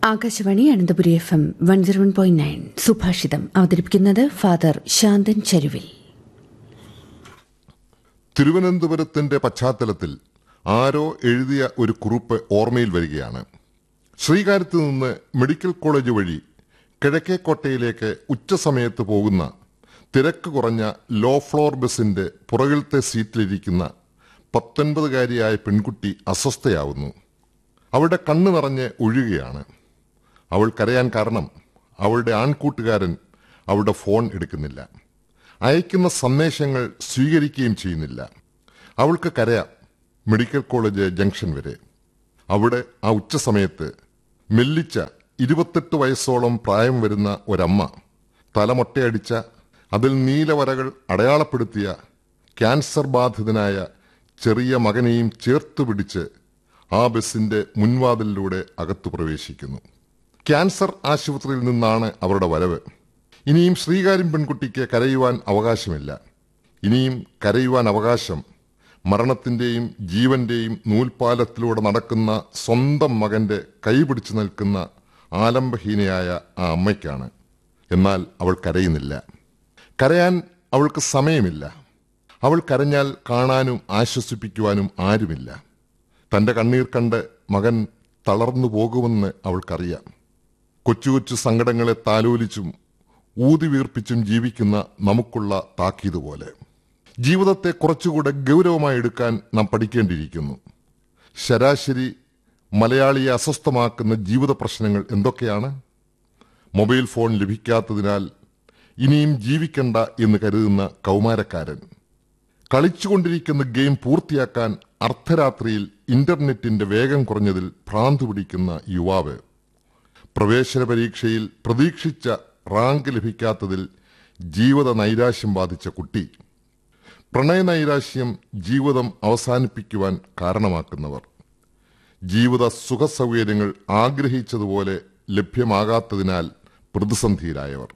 Akashvani Ananthapuri F M one zero one point nine സുഭാഷിതം അവതരിപ്പിക്കുന്നത് father ശാന്തൻ ചരുവിൽ തിരുവനന്തപുരത്തിന്റെ പശ്ചാത്തലത്തിൽ ആരോ എഴുതിയ ഒരു കുറിപ്പ് ഓർമ്മയിൽ വരികയാണ് ശ്രീകാര്യത്ത് നിന്ന് മെഡിക്കൽ കോളേജ് വഴി കിഴക്കേക്കോട്ടയിലേക്ക് ഉച്ചസമയത്ത് പോകുന്ന തിരക്ക് കുറഞ്ഞ ലോ ഫ്ലോർ ബസിന്റെ പുറകിലത്തെ സീറ്റിലിരിക്കുന്ന പത്തൊൻപതുകാരിയായ പെൺകുട്ടി അസ്വസ്ഥയാവുന്നു അവളുടെ കണ്ണു നിറഞ്ഞ് ഒഴുകുകയാണ് അവൾ കരയാൻ കാരണം അവളുടെ ആൺകൂട്ടുകാരൻ അവളുടെ ഫോൺ എടുക്കുന്നില്ല അയക്കുന്ന സന്ദേശങ്ങൾ സ്വീകരിക്കുകയും ചെയ്യുന്നില്ല അവൾക്ക് കരയാം മെഡിക്കൽ കോളേജ് ജംഗ്ഷൻ വരെ അവിടെ ആ ഉച്ചസമയത്ത് മെല്ലിച്ച ഇരുപത്തെട്ട് വയസ്സോളം പ്രായം വരുന്ന ഒരമ്മ തലമൊട്ടയടിച്ച അതിൽ നീലവരകൾ അടയാളപ്പെടുത്തിയ ക്യാൻസർ ബാധിതനായ ചെറിയ മകനെയും ചേർത്ത് പിടിച്ച് ആ ബസിന്റെ മുൻവാതിലിലൂടെ അകത്തു പ്രവേശിക്കുന്നു ക്യാൻസർ ആശുപത്രിയിൽ നിന്നാണ് അവരുടെ വരവ് ഇനിയും ശ്രീകാര്യം പെൺകുട്ടിക്ക് കരയുവാൻ അവകാശമില്ല ഇനിയും കരയുവാൻ അവകാശം മരണത്തിന്റെയും ജീവന്റെയും നൂൽപാലത്തിലൂടെ നടക്കുന്ന സ്വന്തം മകന്റെ കൈപിടിച്ചു നിൽക്കുന്ന ആലംബഹീനയായ ആ അമ്മയ്ക്കാണ് എന്നാൽ അവൾ കരയുന്നില്ല കരയാൻ അവൾക്ക് സമയമില്ല അവൾ കരഞ്ഞാൽ കാണാനും ആശ്വസിപ്പിക്കുവാനും ആരുമില്ല തന്റെ കണ്ണീർ കണ്ട് മകൻ തളർന്നു പോകുമെന്ന് അവൾക്കറിയാം കൊച്ചു കൊച്ചു സങ്കടങ്ങളെ താലോലിച്ചും ഊതി വീർപ്പിച്ചും ജീവിക്കുന്ന നമുക്കുള്ള താക്കീത് പോലെ ജീവിതത്തെ കുറച്ചുകൂടെ ഗൗരവമായി എടുക്കാൻ നാം പഠിക്കേണ്ടിയിരിക്കുന്നു ശരാശരി മലയാളിയെ അസ്വസ്ഥമാക്കുന്ന ജീവിത പ്രശ്നങ്ങൾ എന്തൊക്കെയാണ് മൊബൈൽ ഫോൺ ലഭിക്കാത്തതിനാൽ ഇനിയും ജീവിക്കണ്ട എന്ന് കരുതുന്ന കൗമാരക്കാരൻ കളിച്ചുകൊണ്ടിരിക്കുന്ന ഗെയിം പൂർത്തിയാക്കാൻ അർദ്ധരാത്രിയിൽ ഇന്റർനെറ്റിന്റെ വേഗം കുറഞ്ഞതിൽ ഭ്രാന്ത് പിടിക്കുന്ന യുവാവ് പ്രവേശന പരീക്ഷയിൽ പ്രതീക്ഷിച്ച റാങ്ക് ലഭിക്കാത്തതിൽ ജീവിത നൈരാശ്യം ബാധിച്ച കുട്ടി പ്രണയ നൈരാശ്യം ജീവിതം അവസാനിപ്പിക്കുവാൻ കാരണമാക്കുന്നവർ ജീവിത സുഖസൗകര്യങ്ങൾ ആഗ്രഹിച്ചതുപോലെ ലഭ്യമാകാത്തതിനാൽ പ്രതിസന്ധിയിലായവർ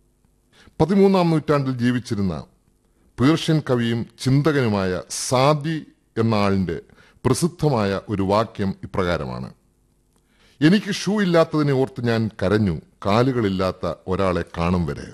പതിമൂന്നാം നൂറ്റാണ്ടിൽ ജീവിച്ചിരുന്ന പേർഷ്യൻ കവിയും ചിന്തകനുമായ സാദി എന്ന ആളിന്റെ പ്രസിദ്ധമായ ഒരു വാക്യം ഇപ്രകാരമാണ് എനിക്ക് ഷൂ ഇല്ലാത്തതിനെ ഓർത്ത് ഞാൻ കരഞ്ഞു കാലുകളില്ലാത്ത ഒരാളെ കാണും വരെ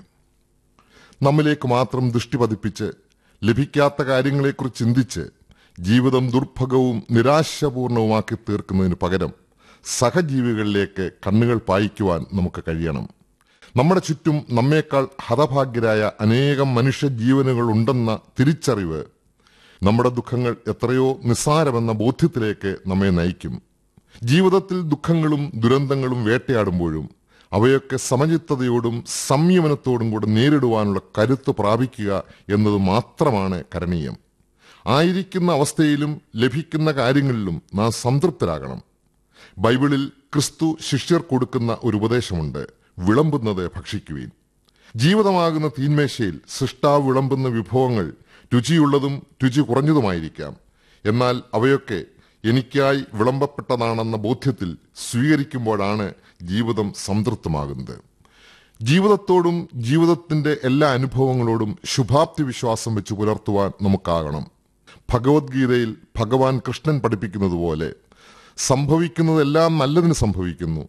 നമ്മിലേക്ക് മാത്രം ദൃഷ്ടി പതിപ്പിച്ച് ലഭിക്കാത്ത കാര്യങ്ങളെക്കുറിച്ച് ചിന്തിച്ച് ജീവിതം ദുർഭഗവും നിരാശപൂർണവുമാക്കി തീർക്കുന്നതിന് പകരം സഹജീവികളിലേക്ക് കണ്ണുകൾ പായിക്കുവാൻ നമുക്ക് കഴിയണം നമ്മുടെ ചുറ്റും നമ്മേക്കാൾ ഹതഭാഗ്യരായ അനേകം മനുഷ്യജീവനുകൾ ഉണ്ടെന്ന തിരിച്ചറിവ് നമ്മുടെ ദുഃഖങ്ങൾ എത്രയോ നിസ്സാരമെന്ന ബോധ്യത്തിലേക്ക് നമ്മെ നയിക്കും ജീവിതത്തിൽ ദുഃഖങ്ങളും ദുരന്തങ്ങളും വേട്ടയാടുമ്പോഴും അവയൊക്കെ സമചിത്തതയോടും സംയമനത്തോടും കൂടെ നേരിടുവാനുള്ള കരുത്ത് പ്രാപിക്കുക എന്നത് മാത്രമാണ് കരണീയം ആയിരിക്കുന്ന അവസ്ഥയിലും ലഭിക്കുന്ന കാര്യങ്ങളിലും നാം സംതൃപ്തരാകണം ബൈബിളിൽ ക്രിസ്തു ശിഷ്യർ കൊടുക്കുന്ന ഒരു ഉപദേശമുണ്ട് വിളമ്പുന്നത് ഭക്ഷിക്കുവീൻ ജീവിതമാകുന്ന തീന്മേശയിൽ സൃഷ്ടാവ് വിളമ്പുന്ന വിഭവങ്ങൾ രുചിയുള്ളതും രുചി കുറഞ്ഞതുമായിരിക്കാം എന്നാൽ അവയൊക്കെ എനിക്കായി വിളമ്പപ്പെട്ടതാണെന്ന ബോധ്യത്തിൽ സ്വീകരിക്കുമ്പോഴാണ് ജീവിതം സംതൃപ്തമാകുന്നത് ജീവിതത്തോടും ജീവിതത്തിന്റെ എല്ലാ അനുഭവങ്ങളോടും ശുഭാപ്തി വിശ്വാസം വെച്ച് പുലർത്തുവാൻ നമുക്കാകണം ഭഗവത്ഗീതയിൽ ഭഗവാൻ കൃഷ്ണൻ പഠിപ്പിക്കുന്നത് പോലെ സംഭവിക്കുന്നതെല്ലാം നല്ലതിന് സംഭവിക്കുന്നു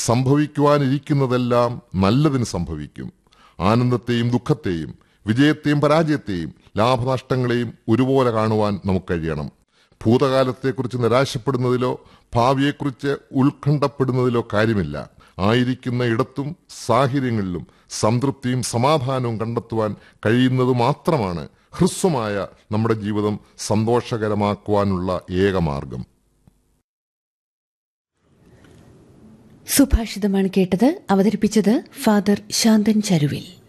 സംഭവിക്കുവാനിരിക്കുന്നതെല്ലാം നല്ലതിന് സംഭവിക്കും ആനന്ദത്തെയും ദുഃഖത്തെയും വിജയത്തെയും പരാജയത്തെയും ലാഭനഷ്ടങ്ങളെയും ഒരുപോലെ കാണുവാൻ നമുക്ക് കഴിയണം ഭൂതകാലത്തെക്കുറിച്ച് നിരാശപ്പെടുന്നതിലോ ഭാവിയെക്കുറിച്ച് ഉത്കണ്ഠപ്പെടുന്നതിലോ കാര്യമില്ല ആയിരിക്കുന്ന ഇടത്തും സാഹചര്യങ്ങളിലും സംതൃപ്തിയും സമാധാനവും കണ്ടെത്തുവാൻ കഴിയുന്നത് മാത്രമാണ് ഹ്രസ്വമായ നമ്മുടെ ജീവിതം സന്തോഷകരമാക്കുവാനുള്ള ഏക മാർഗം സുഭാഷിതമാണ് കേട്ടത് അവതരിപ്പിച്ചത് ഫാദർ ശാന്തൻ ചരുവിൽ